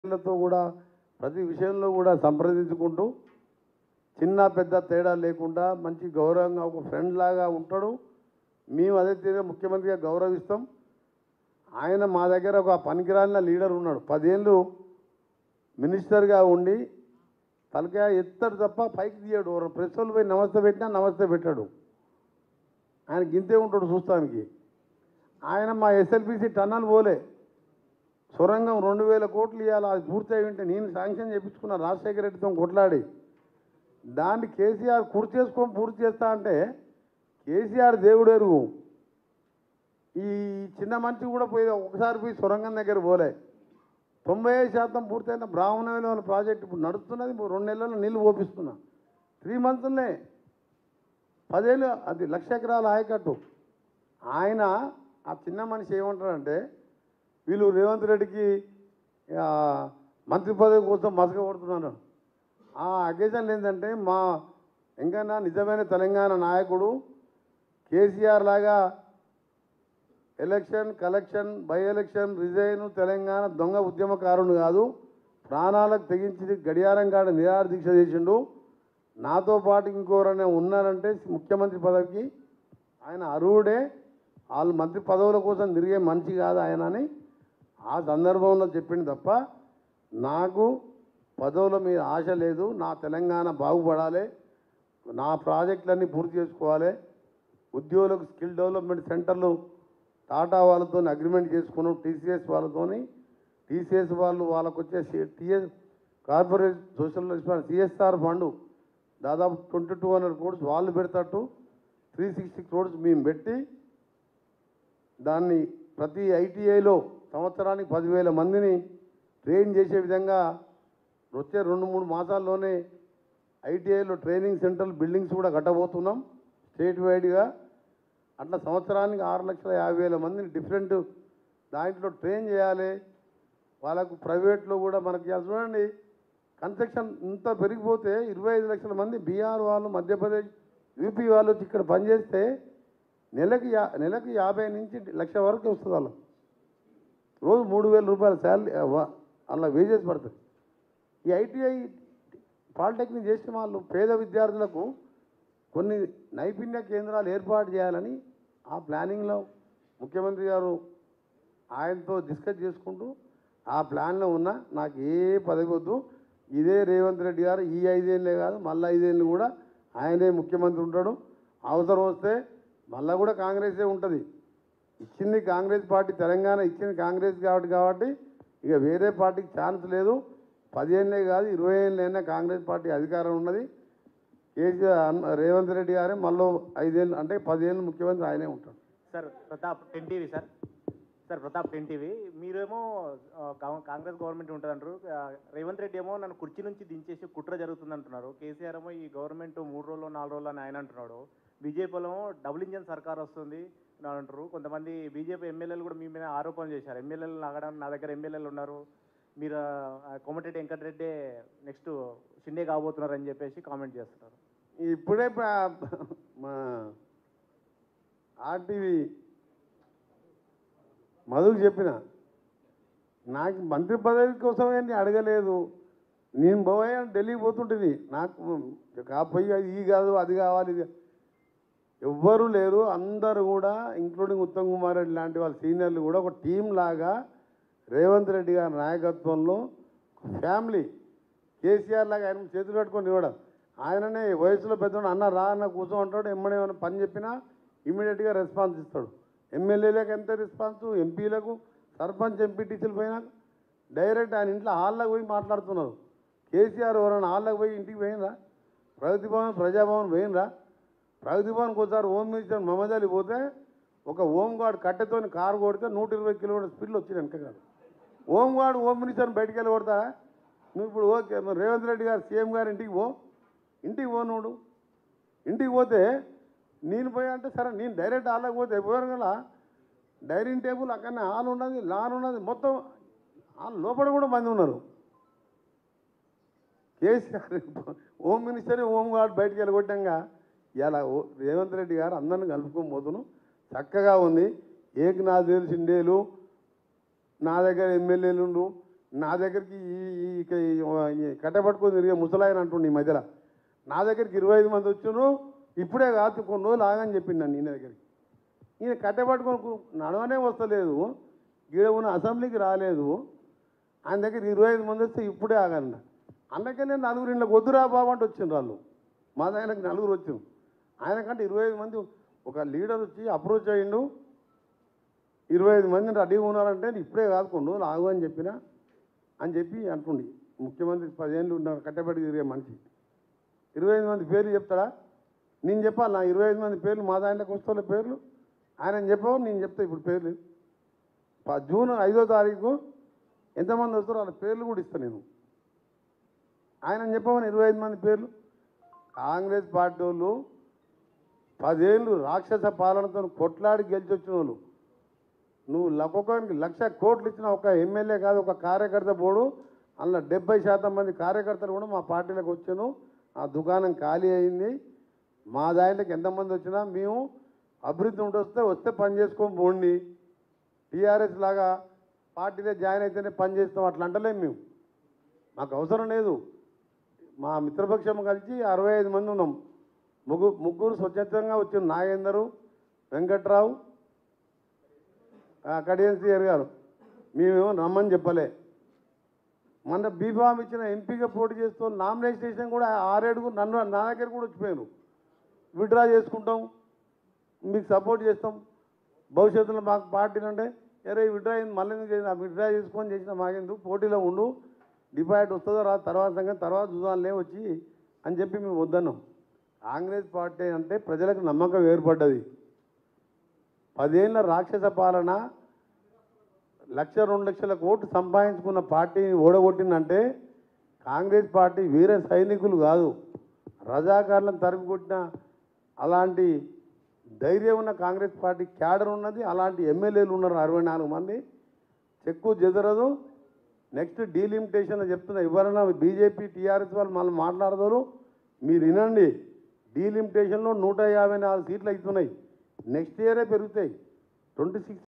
లతో కూడా ప్రతి విషయంలో కూడా సంప్రదించుకుంటూ చిన్న పెద్ద తేడా లేకుండా మంచి గౌరవంగా ఒక ఫ్రెండ్ లాగా ఉంటాడు మేము అదే తీరుగా ముఖ్యమంత్రిగా గౌరవిస్తాం ఆయన మా దగ్గర ఒక పనికిరాలిన లీడర్ ఉన్నాడు పదేళ్ళు మినిస్టర్గా ఉండి తలకాయ ఎత్తాడు తప్ప పైకి తీయడు ప్రెస్ వాళ్ళు పోయి నమస్తే పెట్టినా నమస్తే పెట్టాడు ఆయన గింతే ఉంటాడు చూస్తానికి ఆయన మా ఎస్ఎల్పిసి టన్నల్ పోలే సొరంగం రెండు వేల కోట్లు ఇవ్వాలి అది పూర్తయి ఉంటే నేను శాంక్షన్ చేయించుకున్న రాజశేఖర రెడ్డితో కొట్లాడి దాన్ని కేసీఆర్ పూర్తి చేసుకొని పూర్తి చేస్తా అంటే కేసీఆర్ దేవుడు ఎరుగు ఈ చిన్న మనిషి కూడా పోయి ఒకసారి పోయి సొరంగం దగ్గర పోలే తొంభై ఐదు శాతం పూర్తయిన బ్రాహ్మణమైన ప్రాజెక్ట్ ఇప్పుడు నడుస్తున్నది ఇప్పుడు రెండు నెలల్లో నీళ్ళు పోపిస్తున్నా త్రీ మంత్స్లే పదేళ్ళు అది లక్ష ఎకరాల ఆయకట్టు ఆయన ఆ చిన్న మనిషి ఏమంటాడంటే వీళ్ళు రేవంత్ రెడ్డికి ఆ, మంత్రి పదవి కోసం మసక కొడుతున్నారు ఆ అకేజన్లు ఏంటంటే మా ఎంకన్నా నిజమైన తెలంగాణ నాయకుడు కేసీఆర్ లాగా election collection by election resign Telangana దొంగ ఉద్యమకారుడు కాదు ప్రాణాలకు తెగించి గడియారం కాడ నిరాహార దీక్ష చేసిండు నాతో పాటు ఇంకోరనే ఉన్నారంటే ముఖ్యమంత్రి పదవికి ఆయన అర్హుడే వాళ్ళు మంత్రి పదవుల కోసం తిరిగే మనిషి కాదు ఆయన అని ఆ సందర్భంలో చెప్పింది తప్ప నాకు పదవుల మీద ఆశ లేదు నా తెలంగాణ బాగుపడాలి నా ప్రాజెక్టులన్నీ పూర్తి చేసుకోవాలి ఉద్యోగులకు స్కిల్ డెవలప్మెంట్ సెంటర్లు టాటా వాళ్ళతో అగ్రిమెంట్ చేసుకున్నాం టీసీఎస్ వాళ్ళతోని టీసీఎస్ వాళ్ళు వాళ్ళకు వచ్చే TS corporate social CSR fund దాదాపు ట్వంటీ టూ హండ్రెడ్ క్రోడ్స్ వాళ్ళు పెడతట్టు త్రీ సిక్స్టీ క్రోడ్స్ మేము పెట్టి దాన్ని ప్రతి ఐటీఐలో సంవత్సరానికి పదివేల మందిని ట్రైన్ చేసే విధంగా వచ్చే రెండు మూడు మాసాల్లోనే ఐటీఐలో ట్రైనింగ్ సెంటర్ బిల్డింగ్స్ కూడా కట్టబోతున్నాం స్టేట్ వైడ్గా అట్లా సంవత్సరానికి ఆరు లక్షల యాభై వేల మందిని డిఫరెంట్ దాంట్లో ట్రైన్ చేయాలి వాళ్ళకు ప్రైవేట్లో కూడా మనకి ఇవాళ చూడండి కన్స్ట్రక్షన్ ఇంత పెరిగిపోతే ఇరవై ఐదు లక్షల మంది బీహార్ వాళ్ళు మధ్యప్రదేశ్ యూపీ వాళ్ళు వచ్చి ఇక్కడ పనిచేస్తే నెలకి యా నెలకి యాభై నుంచి లక్ష వరకు వస్తుంది వాళ్ళు రోజు మూడు వేల రూపాయల శాలరీ అలా వేజెస్ పడుతుంది ఈ ఐటీఐ పాలిటెక్నిక్ చేసిన వాళ్ళు పేద విద్యార్థులకు కొన్ని నైపుణ్య కేంద్రాలు ఏర్పాటు చేయాలని ఆ ప్లానింగ్లో ముఖ్యమంత్రి గారు ఆయనతో డిస్కస్ చేసుకుంటూ ఆ ప్లాన్లో ఉన్న నాకు ఏ పదవి వద్దు ఇదే రేవంత్ రెడ్డి గారు ఈ ఐదేళ్ళే కాదు మళ్ళీ ఐదేళ్ళు కూడా ఆయనే ముఖ్యమంత్రి ఉంటాడు అవసరం వస్తే మళ్ళీ కూడా కాంగ్రెసే ఉంటుంది ఇచ్చింది కాంగ్రెస్ పార్టీ తెలంగాణ ఇచ్చింది కాంగ్రెస్ కాబట్టి కాబట్టి ఇక వేరే పార్టీకి ఛాన్స్ లేదు పదిహేనులే కాదు ఇరవై ఏళ్ళైనా కాంగ్రెస్ పార్టీ అధికారం ఉన్నది కేసీఆర్ అన్న- రేవంత్ రెడ్డి గారే మళ్ళీ ఐదేళ్ళు అంటే పదిహేళ్ళు ముఖ్యమంత్రి ఆయనే ఉంటాడు sir Pratap ten TV sir sir Pratap ten TV మీరేమో ఆ, కా- కాంగ్రెస్ గవర్నమెంట్ ఉంటుందంటారు ఆ, రేవంత్ రెడ్డి ఏమో నన్ను కుర్చీ నుంచి దించేసి కుట్ర జరుగుతుంది అంటున్నారు కేసీఆర్ ఏమో ఈ గవర్నమెంట్ మూడు రోజులు నాలుగు రోజులు అని ఆయన అంటున్నాడు బీజేపీలో డబుల్ ఇంజన్ సర్కార్ వస్తుంది అని అంటారు కొంతమంది బీజేపీ ఎమ్మెల్యేలు కూడా మీ మీద ఆరోపణలు చేశారు ఎమ్మెల్యేలు నాగడం నా దగ్గర ఎమ్మెల్యేలు ఉన్నారు మీరు ఆ, కోమటిరెడ్డి వెంకటరెడ్డి నెక్స్ట్ షిండే కాబోతున్నారు అని చెప్పేసి కామెంట్ చేస్తున్నారు ఇప్పుడే ప- మా ఆర్టీవీ మధుకు చెప్పిన నాకు మంత్రి పదవి కోసమే నేను అడగలేదు నేను పోయా ఢిల్లీ పోతుంటుంది నాకు కాపోయి అది ఈ కాదు అది కావాలి ఇది ఎవ్వరు లేరు అందరు కూడా ఇంక్లూడింగ్ ఉత్తమ్ కుమార్ రెడ్డి లాంటి వాళ్ళ సీనియర్లు కూడా ఒక టీం లాగా రేవంత్ రెడ్డి గారి నాయకత్వంలో ఫ్యామిలీ కేసీఆర్ లాగా ఆయన చేతులు పెట్టుకొని ఇవ్వడం ఆయననే వయసులో పెద్దవాడు అన్న రా అన్న కూర్చో అంటాడు ఎమ్మడే ఏమైనా పని చెప్పినా ఇమీడియట్గా రెస్పాన్స్ ఇస్తాడు ఎమ్మెల్యేలకు ఎంత రెస్పాన్స్ ఎంపీలకు సర్పంచ్ ఎంపీటీసీలు పోయినా డైరెక్ట్ ఆయన ఇంట్లో హాల్లోకి పోయి మాట్లాడుతున్నారు కేసీఆర్ ఎవరైనా హాల్లోకి పోయి ఇంటికి పోయినరా ప్రగతి భవన్ ప్రజాభవన్ పోయినరా ప్రగతి భవన్కి ఒకసారి హోమ్ మినిస్టర్ మహమ్మద్ అలీ పోతే ఒక హోమ్ గార్డ్ కట్టెతోని కారు కొడితే నూట ఇరవై కిలోమీటర్ స్పీడ్లో వచ్చి వెనక కాదు హోమ్ గార్డ్ హోమ్ మినిస్టర్ని బయటికి వెళ్ళి కొడతారా నువ్వు ఇప్పుడు ఓకే మరి రేవంత్ రెడ్డి గారు సీఎం గారు ఇంటికి పో ఇంటికి పో నువ్వు ఇంటికి పోతే నేను పోయా అంటే సరే నేను డైరెక్ట్ హాల్లోకి పోతే పోయాను కదా డైనింగ్ టేబుల్ అక్కడనే హాల్ ఉన్నది లాన్ ఉన్నది మొత్తం హాల్ లోపల కూడా మంది ఉన్నారు KCR home minister home guard బయటికి వెళ్ళగొట్టంగా ఇలా ఓ- రేవంత్ రెడ్డి గారు అందరిని కలుపుకొని పోతున్నాం చక్కగా ఉంది ఏకనాథ్ సిండేలు నా దగ్గర ఎమ్మెల్యేలు ఉండు నా దగ్గరికి ఈ ఈ- ఇక ఈ- ఈ కట్టబట్టుకొని తిరిగే ముసలాయన అంటుండే ఈ మధ్యలో నా దగ్గరికి ఇరవై ఐదు మంది వచ్చాను ఇప్పుడే కాదు కొన్ని రోజులు ఆగని చెప్పిండు నన్ను ఈయన దగ్గరికి ఈయన కట్టబట్టుకొని కు- నడవనే వస్తలేదు గీడ ఉన్న అసెంబ్లీకి రాలేదు ఆయన దగ్గర ఇరవై ఐదు మంది వస్తే ఇప్పుడే ఆగన్న అందుకనే నలుగురు ఇంట్లో వద్దురా బాబు అంటే వచ్చిండ్రు వాళ్ళు మా ఆయనకి నలుగురు వచ్చిండ్రు ఆయనకంటే ఇరవై ఐదు మంది ఒక లీడర్ వచ్చి అప్రోచ్ అయ్యిండు ఇరవై ఐదు మందిని రెడీగా ఉన్నారంటే ఇప్పుడే కాదు కొన్ని రోజులు ఆగు అని చెప్పిన అని చెప్పి అంటుండి ముఖ్యమంత్రి పదిహేనులు ఉన్న కట్టబెట్టి తిరిగే మనిషి ఇరవై ఐదు మంది పేర్లు చెప్తాడా నేను చెప్పాలి నా ఇరవై ఐదు మంది పేర్లు మా దాంట్లోకి వస్తున్న పేర్లు ఆయన చెప్పావు నేను చెప్తా ఇప్పుడు పేర్లు ప- జూన్ ఐదో తారీఖు ఎంతమంది వస్తారో వాళ్ళ పేర్లు కూడా ఇస్తాను నేను ఆయన చెప్పమని ఇరవై ఐదు మంది పేర్లు కాంగ్రెస్ పార్టీ వాళ్ళు పదేళ్ళు రాక్షస పాలనతో కొట్లాడి గెలిచి వచ్చిన వాళ్ళు నువ్వు ఒక్కొక్కరికి లక్ష కోట్లు ఇచ్చిన ఒక ఎమ్మెల్యే కాదు ఒక కార్యకర్త పోడు అందులో డెబ్బై శాతం మంది కార్యకర్తలు కూడా మా పార్టీలోకి వచ్చాను ఆ దుకాణం ఖాళీ అయింది మా దాంట్లోకి ఎంతమంది వచ్చినా మేము అభివృద్ధి ఉంటే వస్తే వస్తే పని చేసుకొని పోండి టీఆర్ఎస్ లాగా పార్టీలో జాయిన్ అయితేనే పని చేస్తాం అట్లా అంటలేం మేము మాకు అవసరం లేదు మా మిత్రపక్షం కలిసి అరవై ఐదు మంది ఉన్నాం ముగ్గు ముగ్గురు స్వచ్ఛందంగా వచ్చిన నాగేందరు వెంకట్రావు కడియన్ సిఆర్ గారు మేమేమో రమ్మని చెప్పలే మొన్న బీఫామ్ ఇచ్చిన ఎంపీగా పోటీ చేస్తూ నామినేషన్ కూడా ఆరేడుగు నన్ను నా దగ్గర కూడా వచ్చిపోయారు విడ్రా చేసుకుంటాం మీకు సపోర్ట్ చేస్తాం భవిష్యత్తులో మాకు పార్టీలు అంటే అరే విడ్రా అయింది మళ్ళీ ఎందుకు చేసిన విడ్రా చేసుకొని చేసిన మాకెందుకు పోటీలో ఉండు డిపాజిట్ వస్తుందో రాదు తర్వాత సంగతి తర్వాత చూదాలే వచ్చి అని చెప్పి మేము వద్దన్నాం కాంగ్రెస్ పార్టీ అంటే ప్రజలకు నమ్మకం ఏర్పడ్డది పదేళ్ల రాక్షస పాలన లక్ష రెండు లక్షల కోట్లు సంపాదించుకున్న పార్టీని ఓడగొట్టిందంటే కాంగ్రెస్ పార్టీ వీర సైనికులు కాదు రజాకారులను తరిమి కొట్టిన అలాంటి ధైర్యం ఉన్న కాంగ్రెస్ పార్టీ క్యాడర్ ఉన్నది అలాంటి ఎమ్మెల్యేలు ఉన్నారు అరవై నాలుగు మంది చెక్కు చెదరదు నెక్స్ట్ డీలిమిటేషన్ చెప్తున్నా ఎవరైనా బీజేపీ టీఆర్ఎస్ వాళ్ళు మళ్ళీ మాట్లాడతారు మీరు వినండి డీలిమిటేషన్లో నూట యాభై నాలుగు సీట్లు అవుతున్నాయి నెక్స్ట్ ఇయరే పెరుగుతాయి ట్వంటీ సిక్స్